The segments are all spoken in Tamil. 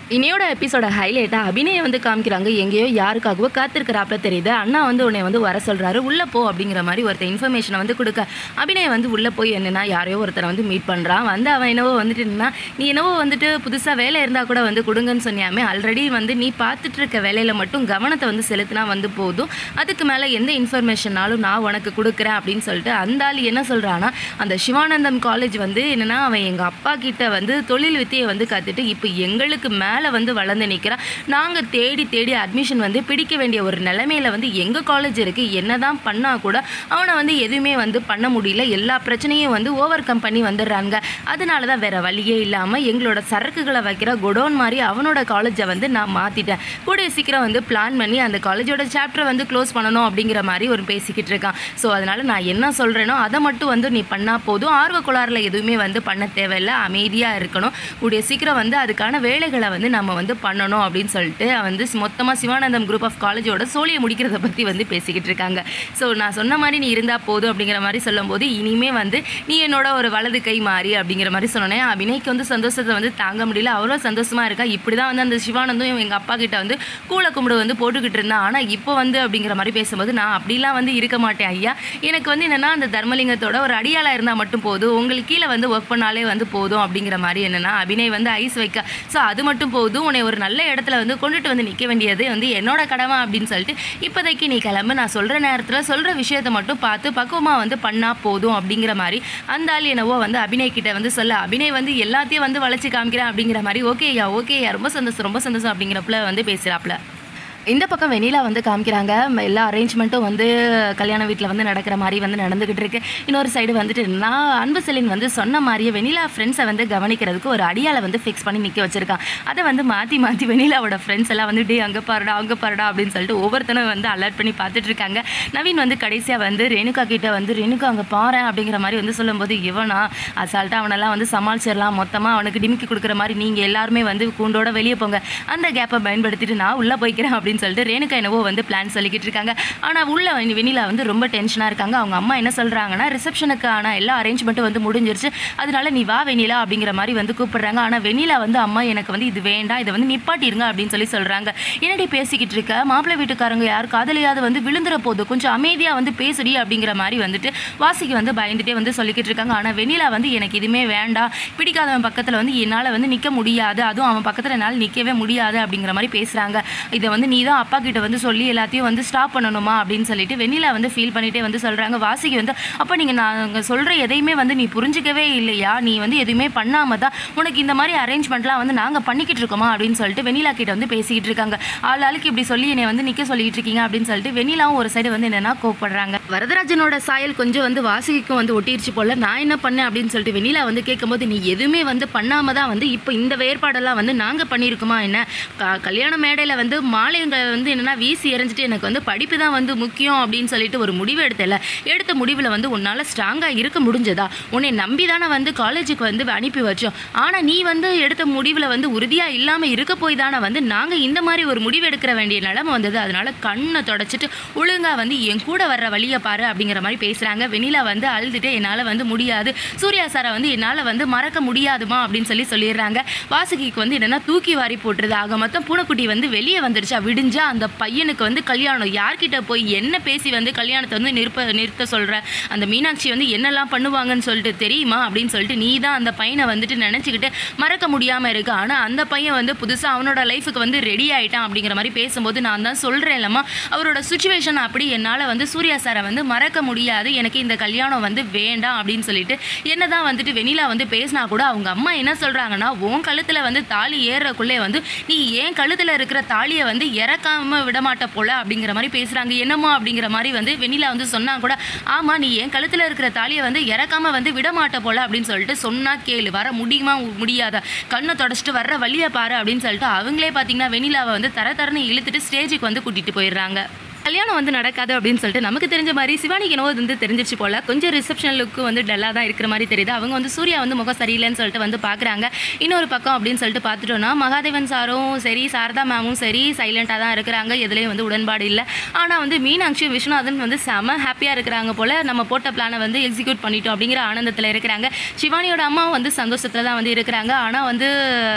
இனியோட எபிசோட ஹைலைட்டாக அபிநயை வந்து காமிக்கிறாங்க எங்கேயோ யாருக்காகவோ காத்திருக்கிறாப்புல தெரியுது அண்ணா வந்து உன்னை வந்து வர சொல்கிறாரு உள்ளே போ அப்படிங்கிற மாதிரி ஒருத்தர் இன்ஃபர்மேஷனை வந்து கொடுக்க அபிநய வந்து உள்ளே போய் என்னன்னா யாரையோ ஒருத்தரை வந்து மீட் பண்ணுறான் வந்து அவன் என்னவோ வந்துட்டு என்னன்னா நீ என்னவோ வந்துட்டு புதுசாக வேலை இருந்தால் கூட வந்து கொடுங்கன்னு சொன்னியாமே ஆல்ரெடி வந்து நீ பார்த்துட்டு இருக்க வேலையில் மட்டும் கவனத்தை வந்து செலுத்தினா வந்து போதும் அதுக்கு மேலே எந்த இன்ஃபர்மேஷனாலும் நான் உனக்கு கொடுக்குறேன் அப்படின்னு சொல்லிட்டு அந்த ஆள் என்ன சொல்கிறான்னா அந்த சிவானந்தம் காலேஜ் வந்து என்னன்னா அவன் எங்கள் அப்பா கிட்ட வந்து தொழில் வித்தையை வந்து கற்றுட்டு இப்போ எங்களுக்கு மேலே வந்து வளர்ந்து நிற்கிறான் நாங்கள் தேடி தேடி அட்மிஷன் வந்து பிடிக்க வேண்டிய ஒரு நிலைமையில வந்து எங்கள் காலேஜ் இருக்குது என்னதான் பண்ணால் கூட அவனை வந்து எதுவுமே வந்து பண்ண முடியல எல்லா பிரச்சனையும் வந்து ஓவர் கம் பண்ணி வந்துடுறாங்க அதனால தான் வேற வழியே இல்லாமல் எங்களோட சரக்குகளை வைக்கிற குடோன் மாதிரி அவனோட காலேஜை வந்து நான் மாற்றிட்டேன் கூடிய சீக்கிரம் வந்து பிளான் பண்ணி அந்த காலேஜோட சாப்டரை வந்து க்ளோஸ் பண்ணணும் அப்படிங்கிற மாதிரி ஒரு பேசிக்கிட்டு இருக்கான் ஸோ அதனால நான் என்ன சொல்கிறேனோ அதை மட்டும் வந்து நீ பண்ணால் போதும் ஆர்வ கோளாறுல எதுவுமே வந்து பண்ண தேவையில்லை அமைதியாக இருக்கணும் கூடிய சீக்கிரம் வந்து அதுக்கான வேலைகளை வந்து நம்ம வந்து பண்ணணும் அப்படின்னு சொல்லிட்டு வந்து மொத்தமாக சிவானந்தம் குரூப் ஆஃப் காலேஜோட சோழியை முடிக்கிறத பற்றி வந்து பேசிக்கிட்டு இருக்காங்க ஸோ நான் சொன்ன மாதிரி நீ இருந்தால் போதும் அப்படிங்கிற மாதிரி சொல்லும்போது இனிமே வந்து நீ என்னோட ஒரு வலது கை மாறி அப்படிங்கிற மாதிரி சொன்னேன் அபிநய்க்கு வந்து சந்தோஷத்தை வந்து தாங்க முடியல அவ்வளோ சந்தோஷமாக இருக்கா இப்படி தான் வந்து அந்த சிவானந்தும் எங்கள் அப்பா கிட்ட வந்து கூல கும்பிடு வந்து போட்டுக்கிட்டு இருந்தான் ஆனால் இப்போ வந்து அப்படிங்கிற மாதிரி பேசும்போது நான் அப்படிலாம் வந்து இருக்க மாட்டேன் ஐயா எனக்கு வந்து என்னென்னா அந்த தர்மலிங்கத்தோட ஒரு அடியாளாக இருந்தால் மட்டும் போதும் உங்களுக்கு கீழே வந்து ஒர்க் பண்ணாலே வந்து போதும் அப்படிங்கிற மாதிரி என்னென்னா அபிநய் வந்து ஐஸ் வைக்க ஸோ அது மட்டும் போதும் உன்னை ஒரு நல்ல இடத்துல வந்து கொண்டுட்டு வந்து நிற்க வேண்டியது வந்து என்னோட கடமை அப்படின்னு சொல்லிட்டு இப்போதைக்கு நீ கிளம்பு நான் சொல்கிற நேரத்தில் சொல்கிற விஷயத்தை மட்டும் பார்த்து பக்குவமாக வந்து பண்ணால் போதும் அப்படிங்கிற மாதிரி அந்த ஆள் என்னவோ வந்து அபிநய் கிட்ட வந்து சொல்ல அபிநய் வந்து எல்லாத்தையும் வந்து வளைச்சு காமிக்கிறேன் அப்படிங்கிற மாதிரி ஓகேயா ஓகேயா ரொம்ப சந்தோஷம் ரொம்ப சந்தோஷம் அப்படிங்கிறப்பல வந்து பேசுகிறாப்புல இந்த பக்கம் வெண்ணிலா வந்து காமிக்கிறாங்க ம- எல்லா அரேஞ்ச்மெண்ட்டும் வந்து கல்யாண வீட்டில் வந்து நடக்கிற மாதிரி வந்து நடந்துக்கிட்டு இருக்கு இன்னொரு சைடு வந்துட்டு நான் அன்பு செலின் வந்து சொன்ன மாதிரியே வெண்ணிலா ஃப்ரெண்ட்ஸை வந்து கவனிக்கிறதுக்கு ஒரு அடியாளை வந்து ஃபிக்ஸ் பண்ணி நிற்க வச்சிருக்கான் அதை வந்து மாற்றி மாற்றி வெண்ணிலாவோட ஃப்ரெண்ட்ஸ் எல்லாம் வந்து டே அங்கே பாருடா அங்கே பாருடா அப்படின்னு சொல்லிட்டு ஒவ்வொருத்தனும் வந்து அலர்ட் பண்ணி பார்த்துட்டு இருக்காங்க நவீன் வந்து கடைசியாக வந்து ரேணுகா கிட்ட வந்து ரேணுகா அங்கே பாறேன் அப்படிங்கிற மாதிரி வந்து சொல்லும்போது இவனா அசால்ட்டாக அவனெல்லாம் வந்து சமாளிச்சிடலாம் மொத்தமாக அவனுக்கு டிமிக்கி கொடுக்குற மாதிரி நீங்கள் எல்லாருமே வந்து கூண்டோட வெளியே போங்க அந்த கேப்பை பயன்படுத்திட்டு நான் உள்ளே போய்க்கிறேன் அப்படின்னு சொல்லிட்டு ரேணுகா என்னவோ வந்து பிளான் சொல்லிக்கிட்டு இருக்காங்க ஆனால் உள்ள வெனி- வெண்ணிலா வந்து ரொம்ப டென்ஷனாக இருக்காங்க அவங்க அம்மா என்ன சொல்கிறாங்கன்னா ரிசப்ஷனுக்கான எல்லா அரேஞ்ச்மெண்ட்டும் வந்து முடிஞ்சிருச்சு அதனால நீ வா வெண்ணிலா அப்படிங்கிற மாதிரி வந்து கூப்பிடுறாங்க ஆனால் வெண்ணிலா வந்து அம்மா எனக்கு வந்து இது வேண்டாம் இதை வந்து நிப்பாட்டிருங்க அப்படின்னு சொல்லி சொல்கிறாங்க என்னடி பேசிக்கிட்டு இருக்க மாப்பிள்ளை வீட்டுக்காரங்க யார் காதலியாவது வந்து விழுந்துற போது கொஞ்சம் அமைதியாக வந்து பேசுடி அப்படிங்கிற மாதிரி வந்துட்டு வாசிக்கு வந்து பயந்துட்டே வந்து சொல்லிக்கிட்டு இருக்காங்க ஆனால் வெண்ணிலா வந்து எனக்கு இதுவுமே வேண்டாம் பிடிக்காதவன் பக்கத்தில் வந்து என்னால் வந்து நிற்க முடியாது அதுவும் அவன் பக்கத்தில் என்னால் நிற்கவே முடியாது அப்படிங்கிற மாதிரி பேசுகிறாங்க இதை வந்து நீ தான் அப்பா கிட்ட வந்து சொல்லி எல்லாத்தையும் வந்து ஸ்டாப் பண்ணணுமா அப்படின்னு சொல்லிட்டு வெண்ணிலா வந்து ஃபீல் பண்ணிட்டே வந்து சொல்கிறாங்க வாசிக்கு வந்து அப்போ நீங்கள் நாங்கள் சொல்கிற எதையுமே வந்து நீ புரிஞ்சிக்கவே இல்லையா நீ வந்து எதுவுமே பண்ணாமல் தான் உனக்கு இந்த மாதிரி அரேஞ்ச்மெண்ட்லாம் வந்து நாங்கள் பண்ணிக்கிட்டு இருக்கோமா அப்படின்னு சொல்லிட்டு வெண்ணிலா கிட்ட வந்து பேசிக்கிட்டு இருக்காங்க ஆள் ஆளுக்கு இப்படி சொல்லி என்னை வந்து நிற்க சொல்லிட்டு இருக்கீங்க அப்படின்னு சொல்லிட்டு வெண்ணிலாவும் ஒரு சைடு வந்து என்னென்னா கோப்படுறாங்க வரதராஜனோட சாயல் கொஞ்சம் வந்து வாசிக்கும் வந்து ஒட்டிருச்சு போல நான் என்ன பண்ணேன் அப்படின்னு சொல்லிட்டு வெண்ணிலா வந்து கேட்கும்போது நீ எதுவுமே வந்து பண்ணாம தான் வந்து இப்போ இந்த வேறுபாடெல்லாம் வந்து நாங்கள் பண்ணியிருக்கோமா என்ன க- கல்யாண மேடையில் வந்து மாலைங்க வந்து என்னன்னா வீசி எறிஞ்சிட்டு எனக்கு வந்து படிப்பு தான் வந்து முக்கியம் அப்படின்னு சொல்லிட்டு ஒரு முடிவு எடுத்தல எடுத்த முடிவில் வந்து உன்னால் ஸ்ட்ராங்காக இருக்க முடிஞ்சதா உன்னை நம்பி தானே வந்து காலேஜுக்கு வந்து அனுப்பி வச்சோம் ஆனால் நீ வந்து எடுத்த முடிவில் வந்து உறுதியாக இல்லாமல் இருக்க போய் தானே வந்து நாங்கள் இந்த மாதிரி ஒரு முடிவு எடுக்கிற வேண்டிய நிலைமை வந்தது அதனால கண்ணை தொடச்சிட்டு ஒழுங்கா வந்து என் கூட வர்ற வழியை பாரு அப்படிங்கிற மாதிரி பேசுகிறாங்க வெண்ணிலா வந்து அழுதுட்டு என்னால் வந்து முடியாது சூர்யா சாரை வந்து என்னால் வந்து மறக்க முடியாதுமா அப்படின்னு சொல்லி சொல்லிடுறாங்க வாசுகிக்கு வந்து என்னன்னா தூக்கி வாரி போட்டுருது ஆக மொத்தம் பூனைக்குட்டி வந்து வெளியே வந்துடுச்சா விடிஞ்சா அந்த பையனுக்கு வந்து கல்யாணம் யார்கிட்ட போய் என்ன பேசி வந்து கல்யாணத்தை வந்து நிறுப்ப நிறுத்த சொல்கிற அந்த மீனாட்சி வந்து என்னெல்லாம் பண்ணுவாங்கன்னு சொல்லிட்டு தெரியுமா அப்படின்னு சொல்லிட்டு நீ தான் அந்த பையனை வந்துட்டு நினச்சிக்கிட்டு மறக்க முடியாமல் இருக்கு ஆனால் அந்த பையன் வந்து புதுசாக அவனோட லைஃபுக்கு வந்து ரெடி ஆயிட்டான் அப்படிங்கிற மாதிரி பேசும்போது நான் தான் சொல்கிறேன் இல்லம்மா அவரோட சுச்சுவேஷன் அப்படி என்னால் வந்து சூர்யா சாரை வந்து மறக்க முடியாது எனக்கு இந்த கல்யாணம் வந்து வேண்டாம் அப்படின்னு சொல்லிட்டு என்னதான் வந்துட்டு வெண்ணிலா வந்து பேசினா கூட அவங்க அம்மா என்ன சொல்கிறாங்கன்னா உன் கழுத்தில் வந்து தாலி ஏறுறக்குள்ளே வந்து நீ ஏன் கழுத்தில் இருக்கிற தாலியை வந்து இறக்காம விடமாட்ட போல அப்படிங்கிற மாதிரி பேசுகிறாங்க என்னம்மா அப்படிங்கிற மாதிரி வந்து வெண்ணிலா வந்து சொன்னா கூட ஆமாம் நீ என் கழுத்தில் இருக்கிற தாலியை வந்து இறக்காம வந்து விடமாட்ட போல அப்படின்னு சொல்லிட்டு சொன்னா கேளு வர முடியுமா முடியாதா கண்ணை தொடச்சிட்டு வர்ற வழியை பாரு அப்படின்னு சொல்லிட்டு அவங்களே பார்த்தீங்கன்னா வெண்ணிலாவை வந்து தர தரன்னு இழுத்துட்டு ஸ்டேஜுக்கு வந்து கூட்டிகிட்டு போயிடுறாங்க கல்யாணம் வந்து நடக்காது அப்படின்னு சொல்லிட்டு நமக்கு தெரிஞ்ச மாதிரி சிவானிக்கு என்னவோ அது வந்து தெரிஞ்சிச்சு போல கொஞ்சம் ரிசப்ஷன் லுக்கு வந்து டல்லாக தான் இருக்கிற மாதிரி தெரியுது அவங்க வந்து சூர்யா வந்து முகம் சரியில்லைன்னு சொல்லிட்டு வந்து பார்க்குறாங்க இன்னொரு பக்கம் அப்படின்னு சொல்லிட்டு பார்த்துட்டோன்னா மகாதேவன் சாரும் சரி சாரதா மேமும் சரி சைலண்ட்டாக தான் இருக்கிறாங்க எதுலேயும் வந்து உடன்பாடு இல்லை ஆனால் வந்து மீனாட்சி விஸ்வநாதன் வந்து செம ஹாப்பியாக இருக்கிறாங்க போல் நம்ம போட்ட பிளானை வந்து எக்ஸிக்யூட் பண்ணிட்டோம் அப்படிங்கிற ஆனந்தத்தில் இருக்கிறாங்க சிவானியோட அம்மாவும் வந்து சந்தோஷத்தில் தான் வந்து இருக்கிறாங்க ஆனால் வந்து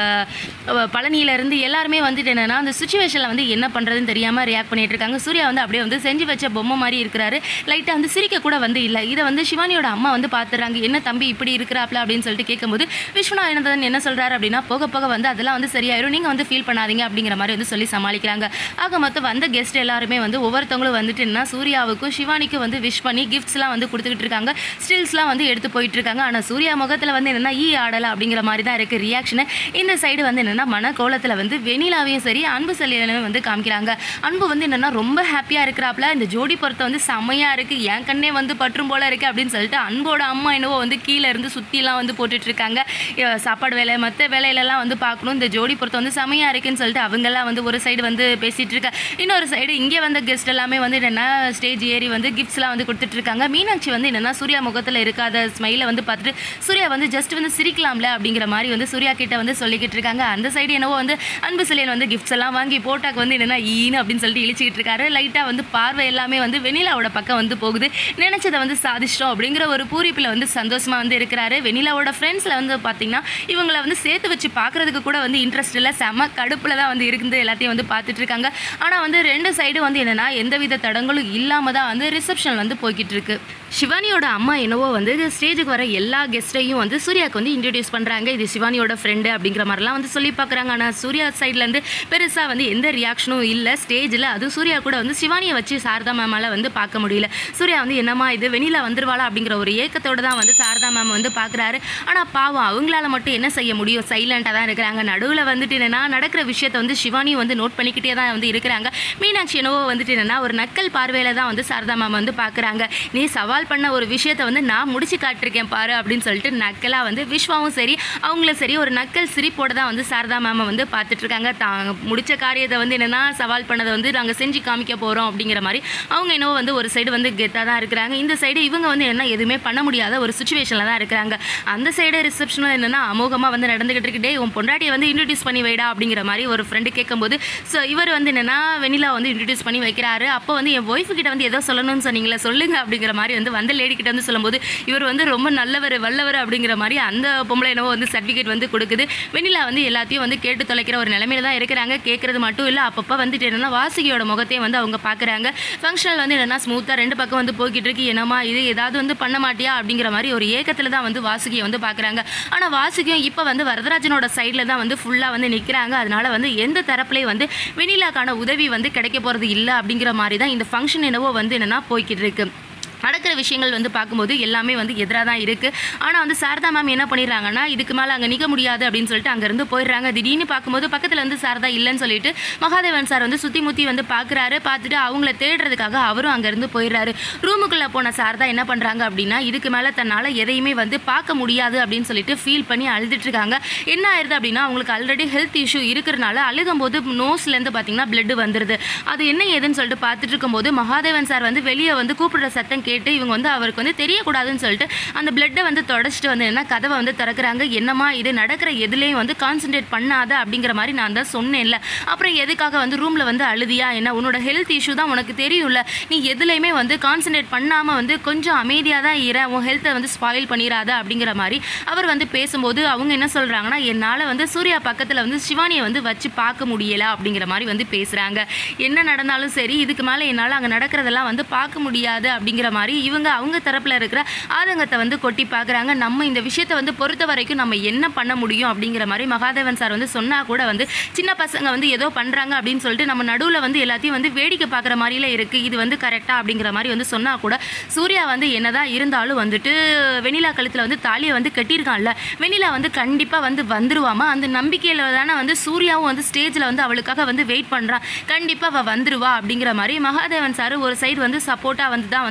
அஹ், பழனியில இருந்து எல்லாருமே வந்துட்டு என்னன்னா அந்த சுச்சுவேஷனில் வந்து என்ன பண்ணுறதுன்னு தெரியாமல் ரியாக்ட் பண்ணிட்டு இருக்காங்க சூர்யா வந்து அப்படியே வந்து செஞ்சு வச்ச பொம்மை மாதிரி இருக்கிறாரு லைட்டாக வந்து சிரிக்க கூட வந்து இல்லை இதை வந்து சிவானியோட அம்மா வந்து பார்த்துறாங்க என்ன தம்பி இப்படி இருக்கிறாப்ல அப்படின்னு சொல்லிட்டு கேட்கும்போது விஸ்வநாதன் என்ன சொல்கிறாரு அப்படின்னா போக போக வந்து அதெல்லாம் வந்து சரியாயிரும் நீங்கள் வந்து ஃபீல் பண்ணாதீங்க அப்படிங்கிற மாதிரி வந்து சொல்லி சமாளிக்கிறாங்க ஆக மொத்தம் வந்த கெஸ்ட் எல்லாருமே வந்து ஒவ்வொருத்தவங்களும் வந்துட்டு என்ன சூர்யாவுக்கும் சிவானிக்கும் வந்து விஷ் பண்ணி கிஃப்ட்ஸ்லாம் வந்து கொடுத்துக்கிட்டு இருக்காங்க ஸ்டில்ஸ்லாம் வந்து எடுத்து போயிட்டு இருக்காங்க ஆனால் சூர்யா முகத்தில் வந்து என்னென்னா ஈ ஆடலை அப்படிங்கிற மாதிரி தான் இருக்குது ரியாக்ஷனு இந்த சைடு வந்து என்னென்னா மன கோலத்தில் வந்து வெனிலாவையும் சரி அன்பு செல்லியலையும் வந்து காமிக்கிறாங்க அன்பு வந்து என்னென்னா ரொம்ப ஹாப்பியாக இருக்கிறாப்ல இந்த ஜோடி பொருத்தம் வந்து செம்மையாக இருக்குது என் கண்ணே வந்து பற்றும் போல இருக்குது அப்படின்னு சொல்லிட்டு அன்போட அம்மா என்னவோ வந்து கீழே இருந்து சுற்றிலாம் வந்து போட்டுட்டு இருக்காங்க அஹ் சாப்பாடு வேலை மற்ற வேலையிலலாம் வந்து பார்க்கணும் இந்த ஜோடி பொருத்தம் வந்து செம்மையாக இருக்குன்னு சொல்லிட்டு அவங்கெல்லாம் வந்து ஒரு சைடு வந்து பேசிகிட்டு இருக்கா இன்னொரு சைடு இங்கே வந்த கெஸ்ட் எல்லாமே வந்து என்னென்னா ஸ்டேஜ் ஏறி வந்து கிஃப்ட்ஸ்லாம் வந்து கொடுத்துட்டு இருக்காங்க மீனாட்சி வந்து என்னென்னா சூர்யா முகத்தில் இருக்காத ஸ்மைலை வந்து பார்த்துட்டு சூர்யா வந்து ஜஸ்ட் வந்து சிரிக்கலாம்ல அப்படிங்கிற மாதிரி வந்து சூர்யா கிட்ட வந்து சொல்லிக்கிட்டு இருக்காங்க அந்த சைடு என்னவோ வந்து அன்பு சிலையன் வந்து கிஃப்ட்ஸ் எல்லாம் வாங்கி போட்டாக்கு வந்து என்னென்னா ஈன்னு அப்படின்னு சொல்லிட்டு இழிச்சிக்கிட்டு இருக்காரு லைட்டாக வந்து பார்வை எல்லாமே வந்து வெனிலாவோட பக்கம் வந்து போகுது நினைச்சதை வந்து சாதிச்சிட்டோம் அப்படிங்கிற ஒரு பூரிப்பில் வந்து சந்தோஷமா வந்து இருக்கிறாரு வெனிலாவோட ஃப்ரெண்ட்ஸில் வந்து பார்த்தீங்கன்னா இவங்கள வந்து சேர்த்து வச்சு பார்க்கறதுக்கு கூட வந்து இன்ட்ரெஸ்ட் இல்லை செம கடுப்பில் தான் வந்து இருந்து எல்லாத்தையும் வந்து பார்த்துட்டு இருக்காங்க ஆனால் வந்து ரெண்டு சைடு வந்து என்னென்னா எந்தவித தடங்களும் இல்லாமல் தான் வந்து ரிசப்ஷன் வந்து போய்கிட்டு இருக்கு சிவானியோட அம்மா என்னவோ வந்து ஸ்டேஜுக்கு வர எல்லா கெஸ்ட்டையும் வந்து சூர்யாவுக்கு வந்து இன்ட்ரடியூஸ் பண்ணுறாங்க இது சிவானியோட ஃப்ரெண்டு அப்படிங்கிற மாதிரிலாம் வந்து சொல்லி பார்க்குறாங்க ஆனால் சூர்யா சைட்லேருந்து பெருசாக வந்து எந்த ரியாக்ஷனும் இல்லை ஸ்டேஜில் அதுவும் சூர்யா கூட வந்து சிவானியை வச்சு சாரதா மேமால வந்து பார்க்க முடியல சூர்யா வந்து என்னம்மா இது வெளியில் வந்துருவாளா அப்படிங்கிற ஒரு ஏக்கத்தோட தான் வந்து சாரதா மேம் வந்து பார்க்குறாரு ஆனால் பாவம் அவங்களால மட்டும் என்ன செய்ய முடியும் சைலண்ட்டாக தான் இருக்கிறாங்க நடுவில் வந்துட்டு என்னன்னா நடக்கிற விஷயத்தை வந்து சிவானியும் வந்து நோட் பண்ணிக்கிட்டே தான் வந்து இருக்கிறாங்க மீனாட்சி என்னவோ வந்துட்டு என்னன்னா ஒரு நக்கல் பார்வையில் தான் வந்து சாரதா மேம் வந்து பார்க்குறாங்க நீ சவால் பண்ண ஒரு விஷயத்தை வந்து நான் முடிச்சு காட்டிருக்கேன் பாரு அப்படின்னு சொல்லிட்டு நக்கலாக வந்து விஸ்வாவும் சரி அவங்களும் சரி ஒரு நக்கல் சிரிப்போட தான் வந்து சாரதா மேமை வந்து பார்த்துட்டு இருக்காங்க தாங்க முடிச்ச காரியத்தை வந்து என்னன்னா சவால் பண்ணதை வந்து நாங்கள் செஞ்சு காமிக்க போகிறோம் அப்படிங்கிற மாதிரி அவங்க என்னவோ வந்து ஒரு சைடு வந்து கெத்தாக தான் இருக்கிறாங்க இந்த சைடு இவங்க வந்து என்ன எதுவுமே பண்ண முடியாத ஒரு சுச்சுவேஷனில் தான் இருக்கிறாங்க அந்த சைடு ரிசப்ஷனில் என்னென்னா அமோகமாக வந்து நடந்துகிட்டு இருக்கு உன் பொண்டாட்டியை வந்து இன்ட்ரடியூஸ் பண்ணி வைடா அப்படிங்கிற மாதிரி ஒரு ஃப்ரெண்டு கேட்கும்போது ஸோ இவர் வந்து என்னென்னா வெனிலா வந்து இன்ட்ரடியூஸ் பண்ணி வைக்கிறாரு அப்போ வந்து என் ஒய்ஃபு கிட்ட வந்து ஏதோ சொல்லணும்னு சொன்னீங்களே சொல்லுங்க அப்படிங்கிற மாதிரி வந்து வந்த லேடி கிட்ட வந்து சொல்லும்போது இவர் வந்து ரொம்ப நல்லவர் வல்லவர் அப்படிங்கிற மாதிரி அந்த பொம்பளை என்னவோ வந்து சர்டிஃபிகேட் வந்து கொடுக்குது வெண்ணிலா வந்து எல்லாத்தையும் வந்து கேட்டு தொலைக்கிற ஒரு நிலைமையில தான் இருக்கிறாங்க கேட்கறது மட்டும் இல்லை அப்பப்போ வந்துட்டு என்னன்னா வாசுகியோட முகத்தையும் வந்து அவங்க பார்க்குறாங்க ஃபங்க்ஷனல் வந்து என்னன்னா ஸ்மூத்தாக ரெண்டு பக்கம் வந்து போய்கிட்டு இருக்கு என்னம்மா இது ஏதாவது வந்து பண்ண மாட்டியா அப்படிங்கிற மாதிரி ஒரு ஏக்கத்தில் தான் வந்து வாசுகியை வந்து பார்க்குறாங்க ஆனால் வாசுகியும் இப்போ வந்து வரதராஜனோட சைடில் தான் வந்து ஃபுல்லாக வந்து நிற்கிறாங்க அதனால வந்து எந்த தரப்புலையும் வந்து வெண்ணிலாக்கான உதவி வந்து கிடைக்க போகிறது இல்லை அப்படிங்கிற மாதிரி தான் இந்த ஃபங்க்ஷன் என்னவோ வந்து என்னன்னா போய்கிட்டு இருக்கு நடக்கிற விஷயங்கள் வந்து பார்க்கும்போது எல்லாமே வந்து எதிராக தான் இருக்குது ஆனால் வந்து சாரதா மேம் என்ன பண்ணிடுறாங்கன்னா இதுக்கு மேலே அங்கே நிற்க முடியாது அப்படின்னு சொல்லிட்டு அங்கேருந்து போயிடுறாங்க திடீர்னு பார்க்கும்போது பக்கத்தில் வந்து சாரதா இல்லைன்னு சொல்லிட்டு மகாதேவன் சார் வந்து சுற்றி முற்றி வந்து பார்க்குறாரு பார்த்துட்டு அவங்கள தேடுறதுக்காக அவரும் அங்கேருந்து போயிடுறாரு ரூமுக்குள்ளே போன சாரதா என்ன பண்ணுறாங்க அப்படின்னா இதுக்கு மேலே தன்னால் எதையுமே வந்து பார்க்க முடியாது அப்படின்னு சொல்லிட்டு ஃபீல் பண்ணி அழுதுட்டு இருக்காங்க என்ன ஆயிருது அப்படின்னா அவங்களுக்கு ஆல்ரெடி ஹெல்த் இஷ்யூ இருக்கிறனால அழுகும்போது நோஸ்லேருந்து பார்த்தீங்கன்னா பிளட் வந்துடுது அது என்ன ஏதுன்னு சொல்லிட்டு பார்த்துட்டு இருக்கும்போது மகாதேவன் சார் வந்து வெளியே வந்து கூப்பிடுற சத்தம் கேட்டு இவங்க வந்து அவருக்கு வந்து தெரியக்கூடாதுன்னு சொல்லிட்டு அந்த பிளட்டை வந்து தொடச்சிட்டு வந்து என்ன கதவை வந்து திறக்கிறாங்க என்னம்மா இது நடக்கிற எதுலேயும் வந்து கான்சென்ட்ரேட் பண்ணாத அப்படிங்கிற மாதிரி நான் தான் சொன்னேன்ல அப்புறம் எதுக்காக வந்து ரூமில் வந்து அழுதியா என்ன உன்னோட ஹெல்த் இஷ்யூ தான் உனக்கு தெரியும்ல நீ எதுலேயுமே வந்து கான்சென்ட்ரேட் பண்ணாமல் வந்து கொஞ்சம் அமைதியாக தான் இரு உன் ஹெல்த்தை வந்து ஸ்பாயில் பண்ணிடாத அப்படிங்கிற மாதிரி அவர் வந்து பேசும்போது அவங்க என்ன சொல்கிறாங்கன்னா என்னால் வந்து சூர்யா பக்கத்தில் வந்து சிவானியை வந்து வச்சு பார்க்க முடியல அப்படிங்கிற மாதிரி வந்து பேசுகிறாங்க என்ன நடந்தாலும் சரி இதுக்கு மேலே என்னால் அங்கே நடக்கிறதெல்லாம் வந்து பார்க்க முடியாது அப்படிங்கிற மாதிரி இவங்க அவங்க தரப்பில் இருக்கிற ஆதங்கத்தை வந்து கொட்டி பார்க்குறாங்க நம்ம இந்த விஷயத்தை வந்து பொறுத்த வரைக்கும் நம்ம என்ன பண்ண முடியும் அப்படிங்கிற மாதிரி மகாதேவன் சார் வந்து சொன்னால் கூட வந்து சின்ன பசங்க வந்து ஏதோ பண்ணுறாங்க அப்படின்னு சொல்லிட்டு நம்ம நடுவில் வந்து எல்லாத்தையும் வந்து வேடிக்கை பார்க்குற மாதிரில இருக்குது இது வந்து கரெக்டாக அப்படிங்கிற மாதிரி வந்து சொன்னால் கூட சூர்யா வந்து என்னதான் இருந்தாலும் வந்துட்டு வெண்ணிலா கழுத்தில் வந்து தாலியை வந்து கட்டியிருக்கான்ல வெண்ணிலா வந்து கண்டிப்பாக வந்து வந்துருவாமா அந்த நம்பிக்கையில் தானே வந்து சூர்யாவும் வந்து ஸ்டேஜில் வந்து அவளுக்காக வந்து வெயிட் பண்ணுறான் கண்டிப்பாக அவள் வந்துருவா அப்படிங்கிற மாதிரி மகாதேவன் சார் ஒரு சைடு வந்து சப்போர்ட்டாக வந்து தான் வந்து பேசுகிறாங்க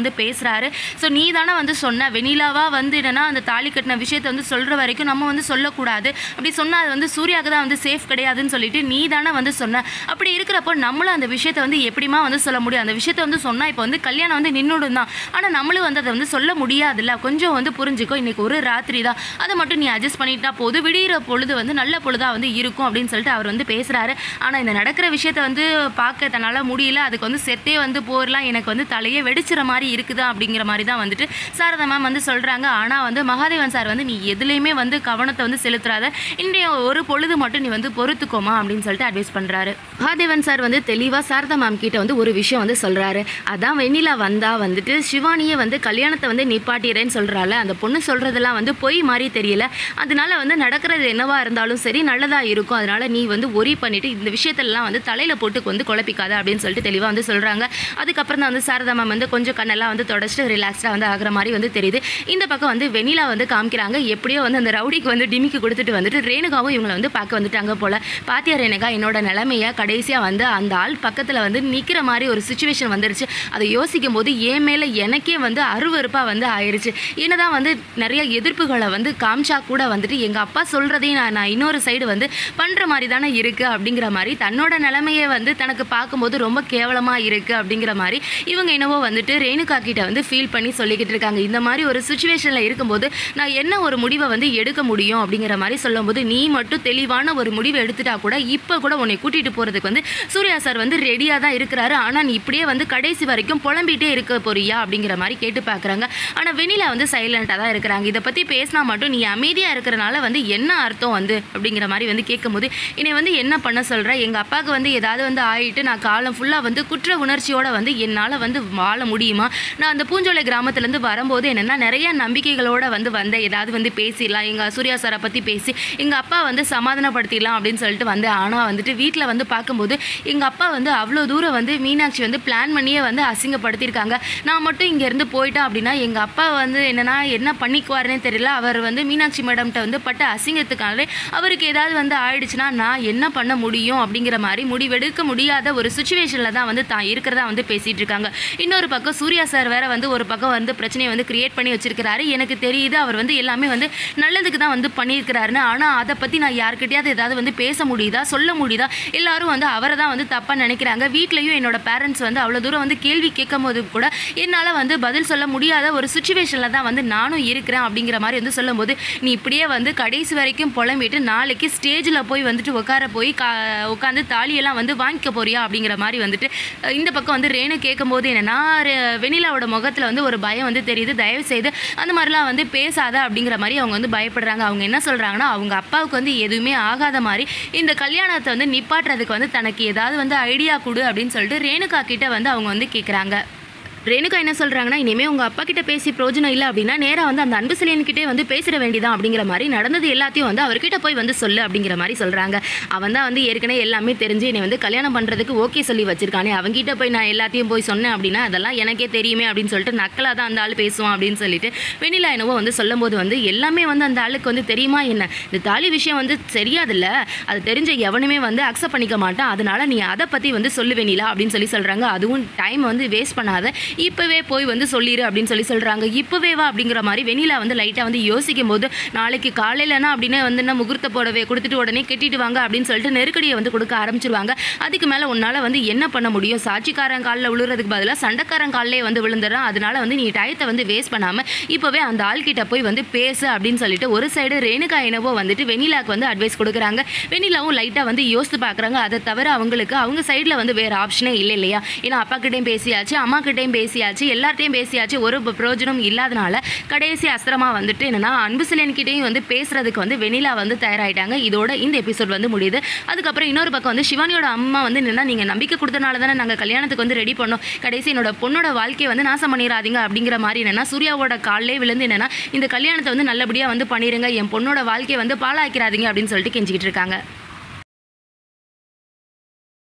பேசுகிறாரு ஸோ நீ தானே வந்து சொன்ன வெண்ணிலாவா வந்து என்னன்னா அந்த தாலி கட்டின விஷயத்தை வந்து சொல்கிற வரைக்கும் நம்ம வந்து சொல்லக்கூடாது அப்படி சொன்னால் அது வந்து சூர்யாவுக்கு தான் வந்து சேஃப் கிடையாதுன்னு சொல்லிட்டு நீ தானே வந்து சொன்ன அப்படி இருக்கிறப்போ நம்மளும் அந்த விஷயத்தை வந்து எப்படிமா வந்து சொல்ல முடியும் அந்த விஷயத்தை வந்து சொன்னால் இப்போ வந்து கல்யாணம் வந்து நின்றுடும் தான் ஆனால் நம்மளும் வந்து அதை வந்து சொல்ல முடியாதுல்ல கொஞ்சம் வந்து புரிஞ்சுக்கோ இன்னைக்கு ஒரு ராத்திரி தான் அதை மட்டும் நீ அட்ஜஸ்ட் பண்ணிட்டா போது விடிகிற பொழுது வந்து நல்ல பொழுதா வந்து இருக்கும் அப்படின்னு சொல்லிட்டு அவர் வந்து பேசுகிறாரு ஆனால் இந்த நடக்கிற விஷயத்த வந்து பார்க்க தன்னால் முடியல அதுக்கு வந்து செத்தே வந்து போர்லாம் எனக்கு வந்து தலையே வெடிச்சிற மாதிரி இருக்குதா அப்படிங்கிற மாதிரி தான் வந்துட்டு சாரதா மேம் வந்து சொல்கிறாங்க ஆனால் வந்து மகாதேவன் சார் வந்து நீ எதுலேயுமே வந்து கவனத்தை வந்து செலுத்துறாத இன்றைய ஒரு பொழுது மட்டும் நீ வந்து பொறுத்துக்கோமா அப்படின்னு சொல்லிட்டு அட்வைஸ் பண்ணுறாரு மகாதேவன் சார் வந்து தெளிவாக சாரதா மேம் கிட்ட வந்து ஒரு விஷயம் வந்து சொல்கிறாரு அதான் வெண்ணிலா வந்தா வந்துட்டு சிவானியே வந்து கல்யாணத்தை வந்து நிப்பாட்டிடுறேன்னு சொல்கிறாள் அந்த பொண்ணு சொல்கிறதெல்லாம் வந்து பொய் மாதிரி தெரியல அதனால வந்து நடக்கிறது என்னவா இருந்தாலும் சரி நல்லதாக இருக்கும் அதனால நீ வந்து ஒரி பண்ணிட்டு இந்த விஷயத்தெல்லாம் வந்து தலையில் போட்டு வந்து குழப்பிக்காத அப்படின்னு சொல்லிட்டு தெளிவாக வந்து சொல்கிறாங்க அதுக்கப்புறம் தான் வந்து சாரதா மேம் வந்து கொஞ்சம் கண்ணெல்லாம் வந்து தொடச்சிட்டு ரிலாக்ஸ்டாக வந்து ஆகிற மாதிரி வந்து தெரியுது இந்த பக்கம் வந்து வெண்ணிலா வந்து காமிக்கிறாங்க எப்படியோ வந்து அந்த ரவுடிக்கு வந்து டிமிக்கு கொடுத்துட்டு வந்துட்டு ரேணுகாவும் இவங்களை வந்து பார்க்க வந்துட்டாங்க போல பாத்தியா ரேணுகா என்னோட நிலைமைய கடைசியாக வந்து அந்த ஆள் பக்கத்தில் வந்து நிற்கிற மாதிரி ஒரு சுச்சுவேஷன் வந்துருச்சு அதை யோசிக்கும் போது என் மேலே எனக்கே வந்து அருவருப்பாக வந்து ஆயிடுச்சு என்னதான் வந்து நிறைய எதிர்ப்புகளை வந்து காமிச்சா கூட வந்துட்டு எங்கள் அப்பா சொல்கிறதையும் நான் நான் இன்னொரு சைடு வந்து பண்ணுற மாதிரி தானே இருக்குது அப்படிங்கிற மாதிரி தன்னோட நிலைமையை வந்து தனக்கு பார்க்கும்போது ரொம்ப கேவலமாக இருக்குது அப்படிங்கிற மாதிரி இவங்க என்னவோ வந்துட்டு ரேணுகா கிட்ட வந்து ஃபீல் பண்ணி சொல்லிக்கிட்டு இருக்காங்க இந்த மாதிரி ஒரு சுச்சுவேஷனில் இருக்கும்போது நான் என்ன ஒரு முடிவை வந்து எடுக்க முடியும் அப்படிங்கிற மாதிரி சொல்லும்போது நீ மட்டும் தெளிவான ஒரு முடிவை எடுத்துட்டா கூட இப்போ கூட உன்னை கூட்டிகிட்டு போகிறதுக்கு வந்து சூர்யா சார் வந்து ரெடியாக தான் இருக்கிறாரு ஆனால் நீ இப்படியே வந்து கடைசி வரைக்கும் புலம்பிட்டே இருக்க போறியா அப்படிங்கிற மாதிரி கேட்டு பார்க்குறாங்க ஆனால் வெண்ணிலா வந்து சைலண்ட்டாக தான் இருக்கிறாங்க இதை பற்றி பேசினா மட்டும் நீ அமைதியாக இருக்கிறனால வந்து என்ன அர்த்தம் வந்து அப்படிங்கிற மாதிரி வந்து கேட்கும்போது என்னை வந்து என்ன பண்ண சொல்கிற எங்கள் அப்பாவுக்கு வந்து ஏதாவது வந்து ஆயிட்டு நான் காலம் ஃபுல்லாக வந்து குற்ற உணர்ச்சியோட வந்து என்னால் வந்து வாழ முடியுமா நான் அந்த பூஞ்சோலை கிராமத்துலேருந்து வரும்போது என்னென்னா நிறைய நம்பிக்கைகளோட வந்து வந்தேன் ஏதாவது வந்து பேசிடலாம் எங்கள் சூர்யா சாரை பற்றி பேசி எங்கள் அப்பா வந்து சமாதானப்படுத்திடலாம் அப்படின்னு சொல்லிட்டு வந்தேன் ஆனால் வந்துட்டு வீட்டில் வந்து பார்க்கும்போது எங்கள் அப்பா வந்து அவ்வளோ தூரம் வந்து மீனாட்சி வந்து பிளான் பண்ணியே வந்து அசிங்கப்படுத்தியிருக்காங்க நான் மட்டும் இங்கேருந்து போயிட்டேன் அப்படின்னா எங்கள் அப்பா வந்து என்னன்னா என்ன பண்ணிக்குவாருன்னே தெரியல அவர் வந்து மீனாட்சி மேடம்கிட்ட வந்து பட்ட அசிங்கத்துக்காகவே அவருக்கு ஏதாவது வந்து ஆயிடுச்சுன்னா நான் என்ன பண்ண முடியும் அப்படிங்கிற மாதிரி முடிவெடுக்க முடியாத ஒரு சுச்சுவேஷனில் தான் வந்து தான் இருக்கிறதா வந்து பேசிகிட்டு இருக்காங்க இன்னொரு பக்கம் சூர்யா சார் வேற வந்து ஒரு பக்கம் வந்து பிரச்சனையை வந்து கிரியேட் பண்ணி வச்சிருக்கிறாரு எனக்கு தெரியுது அவர் வந்து எல்லாமே வந்து நல்லதுக்கு தான் வந்து பண்ணியிருக்கிறாருன்னு ஆனால் அதை பற்றி நான் யார்கிட்டயாவது ஏதாவது வந்து பேச முடியுதா சொல்ல முடியுதா எல்லாரும் வந்து அவரை தான் வந்து தப்பாக நினைக்கிறாங்க வீட்லேயும் என்னோட பேரண்ட்ஸ் வந்து அவ்வளோ தூரம் வந்து கேள்வி கேட்கும் போது கூட என்னால் வந்து பதில் சொல்ல முடியாத ஒரு சுச்சுவேஷனில் தான் வந்து நானும் இருக்கிறேன் அப்படிங்கிற மாதிரி வந்து சொல்லும்போது நீ இப்படியே வந்து கடைசி வரைக்கும் புலம்பிட்டு நாளைக்கு ஸ்டேஜில் போய் வந்துட்டு உட்கார போய் கா உட்காந்து தாலியெல்லாம் வந்து வாங்கிக்க போறியா அப்படிங்கிற மாதிரி வந்துட்டு அஹ் இந்த பக்கம் வந்து ரேணு கேட்கும்போது என்னன்னா ரெ- வெண்ணிலாவோட முகத்தில் வந்து ஒரு பயம் வந்து தெரியுது தயவு செய்து அந்த மாதிரிலாம் வந்து பேசாத அப்படிங்கிற மாதிரி அவங்க வந்து பயப்படுறாங்க அவங்க என்ன சொல்கிறாங்கன்னா அவங்க அப்பாவுக்கு வந்து எதுவுமே ஆகாத மாதிரி இந்த கல்யாணத்தை வந்து நிப்பாட்டுறதுக்கு வந்து தனக்கு ஏதாவது வந்து ஐடியா கொடு அப்படின்னு சொல்லிட்டு ரேணுகா கிட்ட வந்து அவங்க வந்து கேட்குறாங்க ரேணுகா என்ன சொல்கிறாங்கன்னா இனிமேல் உங்கள் அப்பா கிட்ட பேசி பிரோஜனம் இல்லை அப்படின்னா நேராக வந்து அந்த அன்பு சிலையன்கிட்டே வந்து பேசிட வேண்டியதான் அப்படிங்கிற மாதிரி நடந்தது எல்லாத்தையும் வந்து அவர்கிட்ட போய் வந்து சொல்லு அப்படிங்கிற மாதிரி சொல்கிறாங்க அவன் தான் வந்து ஏற்கனவே எல்லாமே தெரிஞ்சு என்னை வந்து கல்யாணம் பண்ணுறதுக்கு ஓகே சொல்லி வச்சிருக்கானே அவன்கிட்ட போய் நான் எல்லாத்தையும் போய் சொன்னேன் அப்படின்னா அதெல்லாம் எனக்கே தெரியுமே அப்படின்னு சொல்லிட்டு நக்கலாக தான் அந்த ஆள் பேசுவான் அப்படின்னு சொல்லிட்டு வெண்ணிலா என்னவோ வந்து சொல்லும்போது வந்து எல்லாமே வந்து அந்த ஆளுக்கு வந்து தெரியுமா என்ன இந்த தாலி விஷயம் வந்து தெரியாதுல்ல அது தெரிஞ்ச எவனுமே வந்து அக்செப்ட் பண்ணிக்க மாட்டான் அதனால நீ அதை பற்றி வந்து சொல்லு வெண்ணிலா அப்படின்னு சொல்லி சொல்கிறாங்க அதுவும் டைம் வந்து வேஸ்ட் பண்ணாத இப்போவே போய் வந்து சொல்லிடு அப்படின்னு சொல்லி சொல்கிறாங்க இப்போவே வா அப்படிங்கிற மாதிரி வெண்ணிலா வந்து லைட்டாக வந்து யோசிக்கும் போது நாளைக்கு காலையிலனா அப்படின்னு வந்து என்ன முகூர்த்த போடவே கொடுத்துட்டு உடனே கெட்டிட்டு வாங்க அப்படின்னு சொல்லிட்டு நெருக்கடியை வந்து கொடுக்க ஆரம்பிச்சிருவாங்க அதுக்கு மேலே உன்னால் வந்து என்ன பண்ண முடியும் சாட்சிக்காரன் காலில் விழுறதுக்கு பதிலாக சண்டைக்காரன் காலிலே வந்து விழுந்துடுறான் அதனால வந்து நீ டயத்தை வந்து வேஸ்ட் பண்ணாமல் இப்போவே அந்த ஆள்கிட்ட போய் வந்து பேசு அப்படின்னு சொல்லிட்டு ஒரு சைடு ரேணுகா என்னவோ வந்துட்டு வெண்ணிலாக்கு வந்து அட்வைஸ் கொடுக்குறாங்க வெண்ணிலாவும் லைட்டாக வந்து யோசித்து பார்க்குறாங்க அதை தவிர அவங்களுக்கு அவங்க சைடில் வந்து வேறு ஆப்ஷனே இல்லை இல்லையா ஏன்னா அப்பா கிட்டேயும் பேசியாச்சு அம்மா கிட்டேயும் பேசியாச்சு எல்லார்ட்டையும் பேசியாச்சு ஒரு ப- பிரயோஜனம் இல்லாதனால கடைசி அஸ்திரமாக வந்துட்டு என்னன்னா அன்பு சிலன்கிட்டையும் வந்து பேசுறதுக்கு வந்து வெண்ணிலா வந்து தயாராயிட்டாங்க இதோட இந்த எபிசோட் வந்து முடியுது அதுக்கப்புறம் இன்னொரு பக்கம் வந்து சிவானியோட அம்மா வந்து என்னன்னா நீங்கள் நம்பிக்கை கொடுத்தனால தானே நாங்கள் கல்யாணத்துக்கு வந்து ரெடி பண்ணோம் கடைசி என்னோட பொண்ணோட வாழ்க்கையை வந்து நாசம் பண்ணிடாதீங்க அப்படிங்கிற மாதிரி என்னன்னா சூர்யாவோட காலிலே விழுந்து என்னன்னா இந்த கல்யாணத்தை வந்து நல்லபடியாக வந்து பண்ணிடுங்க என் பொண்ணோட வாழ்க்கையை வந்து பாழாக்கிறாதீங்க அப்படின்னு சொல்லிட்டு கெஞ்சிக்கிட்டு இருக்காங்க